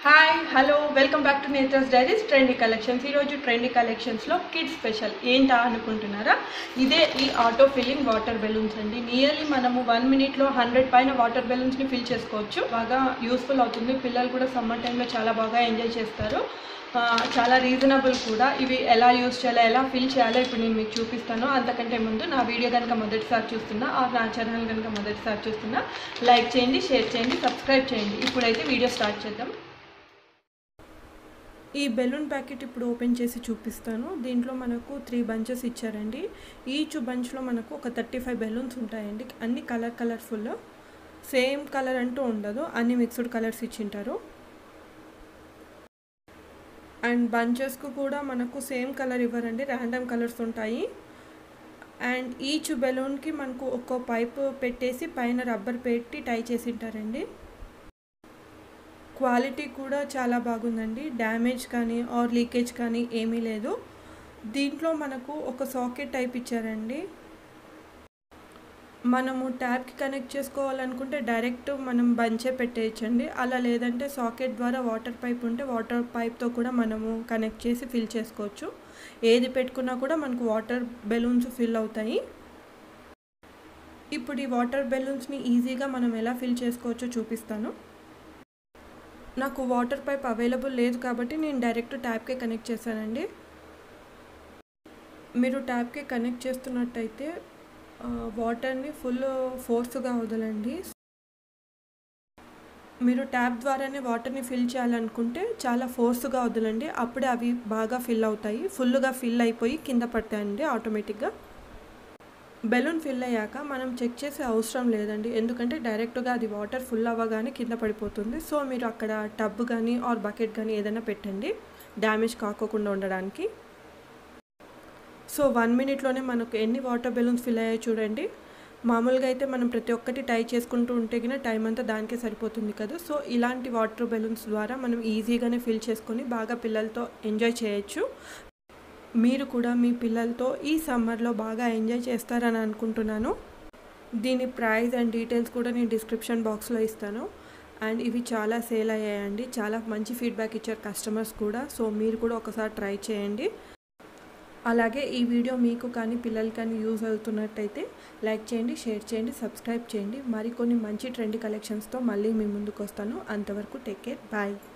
hi hello welcome back to nature's diaries trendy collections ఈరోజు trendy కలెక్షన్స్లో kids special ఏంటా అనుకుంటున్నారా ఇదే ఈ ఆటో ఫిల్లింగ్ వాటర్ బెలూన్స్ అండి నియర్లీ మనము వన్ మినిట్లో హండ్రెడ్ పైన వాటర్ బెలూన్స్ని ఫిల్ చేసుకోవచ్చు బాగా యూస్ఫుల్ అవుతుంది పిల్లలు కూడా సమ్మర్ టైంలో చాలా బాగా ఎంజాయ్ చేస్తారు ఆ, చాలా రీజనబుల్ కూడా ఇవి ఎలా యూస్ చేయాలో ఎలా ఫిల్ చేయాలో ఇప్పుడు నేను మీకు చూపిస్తాను అంతకంటే ముందు నా వీడియో కనుక మొదటిసారి చూస్తున్నా ఆ నా ఛానల్ కనుక మొదటిసారి చూస్తున్నా లైక్ చేయండి షేర్ చేయండి సబ్స్క్రైబ్ చేయండి ఇప్పుడైతే వీడియో స్టార్ట్ చేద్దాం ఈ బెలూన్ ప్యాకెట్ ఇప్పుడు ఓపెన్ చేసి చూపిస్తాను దీంట్లో మనకు త్రీ బంచెస్ ఇచ్చారండి ఈచ్ బంచ్లో మనకు ఒక థర్టీ ఫైవ్ బెలూన్స్ ఉంటాయండి అన్ని కలర్ కలర్ఫుల్ సేమ్ కలర్ అంటూ ఉండదు అన్ని మిక్స్డ్ కలర్స్ ఇచ్చింటారు అండ్ బంచెస్కు కూడా మనకు సేమ్ కలర్ ఇవ్వరండి ర్యాండమ్ కలర్స్ ఉంటాయి అండ్ ఈచ్ బెలూన్కి మనకు ఒక్కో పైప్ పెట్టేసి పైన రబ్బర్ పెట్టి టై చేసి ఉంటారండి క్వాలిటీ కూడా చాలా బాగుందండి డ్యామేజ్ కానీ ఆర్ లీకేజ్ కానీ ఏమీ లేదు దీంట్లో మనకు ఒక సాకెట్ టైప్ ఇచ్చారండి మనము ట్యాప్కి కనెక్ట్ చేసుకోవాలనుకుంటే డైరెక్ట్ మనం బంచే పెట్టేయచ్చండి అలా లేదంటే సాకెట్ ద్వారా వాటర్ పైప్ ఉంటే వాటర్ పైప్తో కూడా మనము కనెక్ట్ చేసి ఫిల్ చేసుకోవచ్చు ఏది పెట్టుకున్నా కూడా మనకు వాటర్ బెలూన్స్ ఫిల్ అవుతాయి ఇప్పుడు ఈ వాటర్ బెలూన్స్ని ఈజీగా మనం ఎలా ఫిల్ చేసుకోవచ్చో చూపిస్తాను నాకు వాటర్ పైప్ అవైలబుల్ లేదు కాబట్టి నేను డైరెక్ట్ ట్యాప్కే కనెక్ట్ చేశానండి మీరు ట్యాప్కి కనెక్ట్ చేస్తున్నట్టయితే వాటర్ని ఫుల్ ఫోర్స్గా వదలండి మీరు ట్యాప్ ద్వారానే వాటర్ని ఫిల్ చేయాలనుకుంటే చాలా ఫోర్స్గా వదలండి అప్పుడే అవి బాగా ఫిల్ అవుతాయి ఫుల్గా ఫిల్ అయిపోయి కింద పడతాయండి ఆటోమేటిక్గా బెలూన్ ఫిల్ అయ్యాక మనం చెక్ చేసే అవసరం లేదండి ఎందుకంటే డైరెక్ట్గా అది వాటర్ ఫుల్ అవ్వగానే కింద పడిపోతుంది సో మీరు అక్కడ టబ్ కానీ ఆర్ బకెట్ కానీ ఏదైనా పెట్టండి డ్యామేజ్ కాకోకుండా ఉండడానికి సో వన్ మినిట్లోనే మనకు ఎన్ని వాటర్ బెలూన్స్ ఫిల్ అయ్యాయో చూడండి మామూలుగా అయితే మనం ప్రతి ఒక్కటి టై చేసుకుంటూ ఉంటే గిన టైం అంతా దానికే సరిపోతుంది కదా సో ఇలాంటి వాటర్ బెలూన్స్ ద్వారా మనం ఈజీగానే ఫిల్ చేసుకొని బాగా పిల్లలతో ఎంజాయ్ చేయొచ్చు మీరు కూడా మీ పిల్లలతో ఈ సమ్మర్లో బాగా ఎంజాయ్ చేస్తారని అనుకుంటున్నాను దీని ప్రైస్ అండ్ డీటెయిల్స్ కూడా నేను డిస్క్రిప్షన్ బాక్స్లో ఇస్తాను అండ్ ఇవి చాలా సేల్ అయ్యాయండి చాలా మంచి ఫీడ్బ్యాక్ ఇచ్చారు కస్టమర్స్ కూడా సో మీరు కూడా ఒకసారి ట్రై చేయండి అలాగే ఈ వీడియో మీకు కానీ పిల్లలు కానీ యూజ్ అవుతున్నట్టయితే లైక్ చేయండి షేర్ చేయండి సబ్స్క్రైబ్ చేయండి మరికొన్ని మంచి ట్రెండ్ కలెక్షన్స్తో మళ్ళీ మీ ముందుకు వస్తాను అంతవరకు టేక్ కేర్ బాయ్